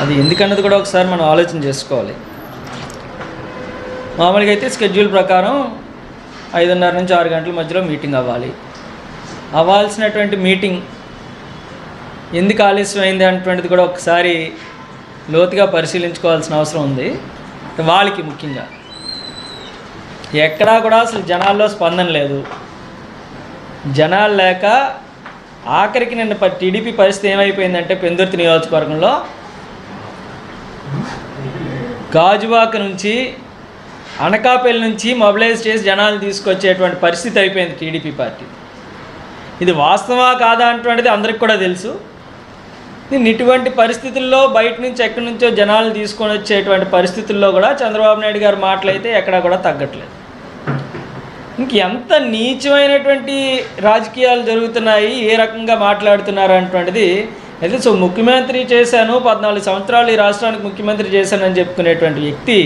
అది ఎందుకన్నది కూడా ఒకసారి మనం ఆలోచన చేసుకోవాలి మామూలుగా అయితే స్కెడ్యూల్ ప్రకారం ఐదున్నర నుంచి ఆరు గంటల మధ్యలో మీటింగ్ అవ్వాలి అవ్వాల్సినటువంటి మీటింగ్ ఎందుకు ఆలస్యం అయింది అనేటువంటిది కూడా ఒకసారి లోతుగా పరిశీలించుకోవాల్సిన అవసరం ఉంది వాళ్ళకి ముఖ్యంగా ఎక్కడా కూడా అసలు జనాల్లో స్పందన లేదు జనాలు లేక ఆఖరికి నిన్న ప- టీడీపీ పరిస్థితి ఏమైపోయిందంటే పెందుర్తి నియోజకవర్గంలో గాజువాక నుంచి అనకాపల్లి నుంచి మొబిలైజ్ చేసి జనాలు తీసుకొచ్చేటువంటి పరిస్థితి అయిపోయింది టీడీపీ పార్టీ ఇది వాస్తవా కాదా అటువంటిది అందరికి కూడా తెలుసు దీన్ని ఇటువంటి పరిస్థితుల్లో బయట నుంచి ఎక్కడి నుంచో జనాలు తీసుకొని వచ్చేటువంటి పరిస్థితుల్లో కూడా చంద్రబాబు నాయుడు గారి మాటలు అయితే ఎక్కడా కూడా తగ్గట్లేదు ఇంక ఎంత నీచమైనటువంటి రాజకీయాలు జరుగుతున్నాయి ఏ రకంగా మాట్లాడుతున్నారు అటువంటిది అయితే సో ముఖ్యమంత్రి చేశాను పద్నాలుగు సంవత్సరాలు ఈ రాష్ట్రానికి ముఖ్యమంత్రి చేశానని చెప్పుకునేటువంటి వ్యక్తి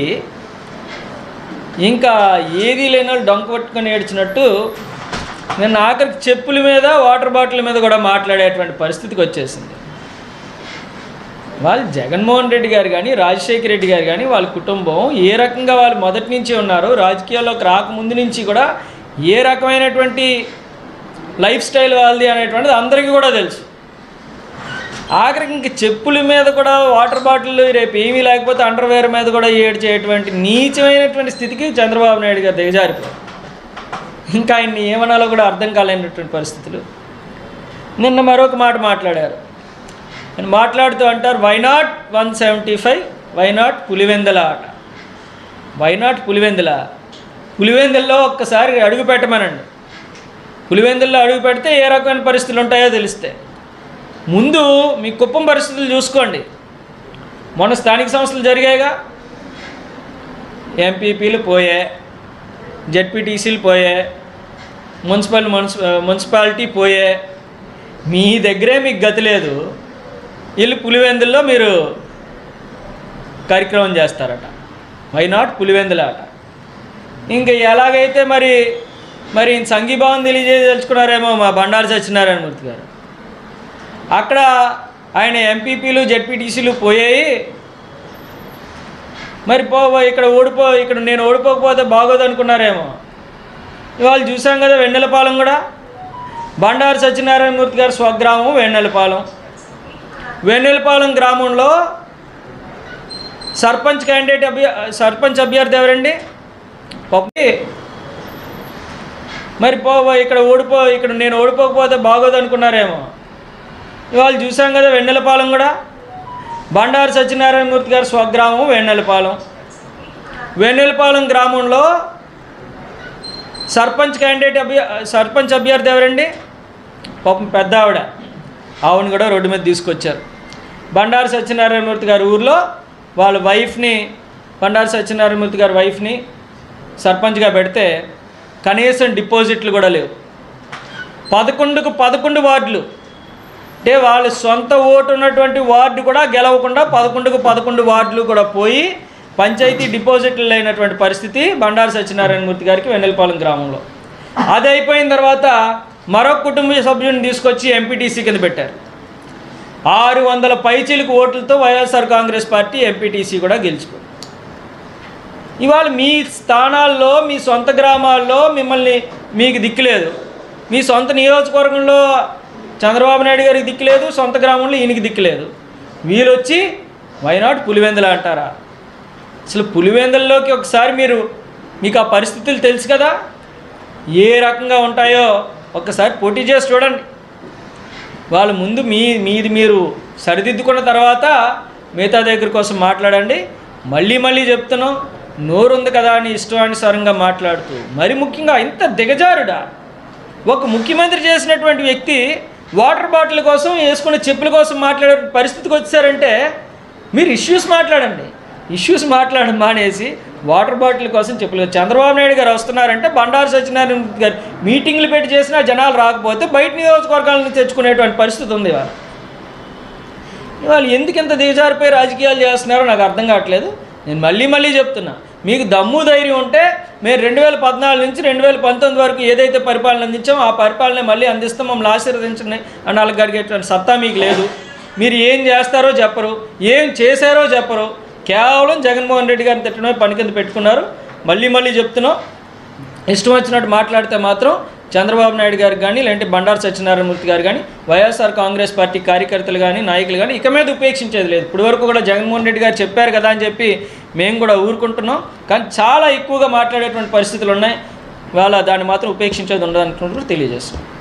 ఇంకా ఏదీ లేని వాళ్ళు డొంక పట్టుకొని ఏడ్చినట్టు నిన్న ఆఖరికి చెప్పుల మీద వాటర్ బాటిల్ మీద కూడా మాట్లాడేటువంటి పరిస్థితికి వచ్చేసింది వాళ్ళు జగన్మోహన్ రెడ్డి గారు కానీ రాజశేఖర రెడ్డి గారు కానీ వాళ్ళ కుటుంబం ఏ రకంగా వాళ్ళు మొదటి నుంచి ఉన్నారు రాజకీయాల్లోకి రాకముందు నుంచి కూడా ఏ రకమైనటువంటి లైఫ్ స్టైల్ వాళ్ళది అనేటువంటిది అందరికీ కూడా తెలుసు ఆఖరికి ఇంక చెప్పుల మీద కూడా వాటర్ బాటిల్ రేపు ఏమీ లేకపోతే అండర్వేర్ మీద కూడా ఏడ్చేటువంటి నీచమైనటువంటి స్థితికి చంద్రబాబు నాయుడు గారు దిగజారిపోయారు ఇంకా ఆయన్ని ఏమనాలో కూడా అర్థం కాలేనటువంటి పరిస్థితులు నిన్న మరొక మాట మాట్లాడారు ఆయన మాట్లాడుతూ అంటారు why not one seventy five why not Pulivendula ఆట వై నాట్ పులివెందుల పులివెందుల్లో ఒక్కసారి అడుగు పెట్టమనండి పులివెందుల్లో అడుగు పెడితే ఏ రకమైన పరిస్థితులు ఉంటాయో తెలిస్తే ముందు మీ కుప్పం పరిస్థితులు చూసుకోండి మొన్న స్థానిక సంస్థలు జరిగాయిగా ఎంపీపీలు పోయే జెడ్పీటీసీలు పోయే మున్సిపల్ మున్సి మున్సిపాలిటీ పోయే మీ దగ్గరే మీకు గతి లేదు వీళ్ళు పులివెందుల్లో మీరు కార్యక్రమం చేస్తారట వై నాట్ పులివెందుల ఆట ఇంకా ఎలాగైతే మరి మరి ఈయన సంఘీభావం తెలియజేయదలుచుకున్నారేమో మా బండారు సత్యనారాయణ మూర్తి గారు అక్కడ ఆయన ఎంపీపీలు జెడ్పీటీసీలు పోయాయి మరి పో ఇక్కడ ఓడిపో ఇక్కడ నేను ఓడిపోకపోతే బాగోదు అనుకున్నారేమో ఇవాళ చూసాం కదా వెన్నెలపాలెం కూడా బండారు సత్యనారాయణ మూర్తి గారి స్వగ్రామం వెన్నెలపాలెం వెన్నెలపాలెం గ్రామంలో సర్పంచ్ క్యాండిడేట్ అభ్య సర్పంచ్ అభ్యర్థి ఎవరండి పప్పి మరి పో ఇక్కడ ఓడిపో ఇక్కడ నేను ఓడిపోకపోతే బాగోదు అనుకున్నారేమో ఇవాళ చూసాం కదా వెన్నెలపాలెం కూడా బండారు సత్యనారాయణ మూర్తి గారి స్వగ్రామం వెన్నెలపాలెం వెన్నెలపాలెం గ్రామంలో సర్పంచ్ క్యాండిడేట్ అభ్య సర్పంచ్ అభ్యర్థి ఎవరండి పాపం పెద్ద ఆవిడ ఆవిడని కూడా రోడ్డు మీద తీసుకొచ్చారు బండారు సత్యనారాయణమూర్తి గారి ఊర్లో వాళ్ళ వైఫ్ని బండారు సత్యనారాయణమూర్తి గారి వైఫ్ని సర్పంచ్గా పెడితే కనీసం డిపాజిట్లు కూడా లేవు పదకొండుకు పదకొండు వార్డులు అంటే వాళ్ళ సొంత ఓటు ఉన్నటువంటి వార్డు కూడా గెలవకుండా పదకొండుకు పదకొండు వార్డులు కూడా పోయి పంచాయతీ డిపాజిట్లు లేనటువంటి పరిస్థితి బండారు సత్యనారాయణమూర్తి గారికి వెన్నెలపాలెం గ్రామంలో అది అయిపోయిన తర్వాత మరొక కుటుంబ సభ్యుని తీసుకొచ్చి ఎంపీటీసీ కింద పెట్టారు ఆరు వందల పైచీలకు ఓట్లతో వైఎస్ఆర్ కాంగ్రెస్ పార్టీ ఎంపీటీసీ కూడా గెలిచిపోయింది ఇవాళ మీ స్థానాల్లో మీ సొంత గ్రామాల్లో మిమ్మల్ని మీకు దిక్కులేదు మీ సొంత నియోజకవర్గంలో చంద్రబాబు నాయుడు గారికి దిక్కులేదు సొంత గ్రామంలో ఈయనకి దిక్కులేదు వీళ్ళు వచ్చి వైనాట్ పులివెందులు అంటారా అసలు పులివెందుల్లోకి ఒకసారి మీరు మీకు ఆ పరిస్థితులు తెలుసు కదా ఏ రకంగా ఉంటాయో ఒక్కసారి పోటీ చేసి చూడండి వాళ్ళు ముందు మీ మీది మీరు సరిదిద్దుకున్న తర్వాత మిగతా దగ్గర కోసం మాట్లాడండి మళ్ళీ మళ్ళీ చెప్తున్నాం నోరు ఉంది కదా అని ఇష్టానుసారంగా మాట్లాడుతూ మరి ముఖ్యంగా ఇంత దిగజారుడా ఒక ముఖ్యమంత్రి చేసినటువంటి వ్యక్తి వాటర్ బాటిల్ కోసం వేసుకునే చెప్పుల కోసం మాట్లాడే పరిస్థితికి వచ్చారంటే మీరు ఇష్యూస్ మాట్లాడండి ఇష్యూస్ మాట్లాడడం మానేసి వాటర్ బాటిల్ కోసం చెప్పులు చంద్రబాబు నాయుడు గారు వస్తున్నారంటే బండారు సత్యనారాయణ గారు మీటింగ్లు పెట్టి చేసినా జనాలు రాకపోతే బయట నియోజకవర్గాల నుంచి తెచ్చుకునేటువంటి పరిస్థితి ఉంది ఇవాళ ఇవాళ ఎందుకు ఇంత దిగజారిపోయి రాజకీయాలు చేస్తున్నారో నాకు అర్థం కావట్లేదు నేను మళ్ళీ మళ్ళీ చెప్తున్నా మీకు దమ్ము ధైర్యం ఉంటే మేము రెండు వేల పద్నాలుగు నుంచి రెండు వేల పంతొమ్మిది వరకు ఏదైతే పరిపాలన అందించామో ఆ పరిపాలన మళ్ళీ అందిస్తాం మమ్మల్ని ఆశీర్వదించండి అని వాళ్ళకి అడిగేటువంటి సత్తా మీకు లేదు మీరు ఏం చేస్తారో చెప్పరు ఏం చేశారో చెప్పరు కేవలం జగన్మోహన్ రెడ్డి గారిని తిట్టడమే పని కింద పెట్టుకున్నారు మళ్ళీ మళ్ళీ చెప్తున్నాం ఇష్టం వచ్చినట్టు మాట్లాడితే మాత్రం చంద్రబాబు నాయుడు గారికి కానీ లేదంటే బండారు సత్యనారాయణమూర్తి గారు కానీ వైఎస్ఆర్ కాంగ్రెస్ పార్టీ కార్యకర్తలు కానీ నాయకులు కానీ ఇక మీద ఉపేక్షించేది లేదు ఇప్పటి వరకు కూడా జగన్మోహన్ రెడ్డి గారు చెప్పారు కదా అని చెప్పి మేము కూడా ఊరుకుంటున్నాం కానీ చాలా ఎక్కువగా మాట్లాడేటువంటి పరిస్థితులు ఉన్నాయి వాళ్ళ దాన్ని మాత్రం ఉపేక్షించేది ఉండదనుకుంటూ తెలియజేస్తున్నాం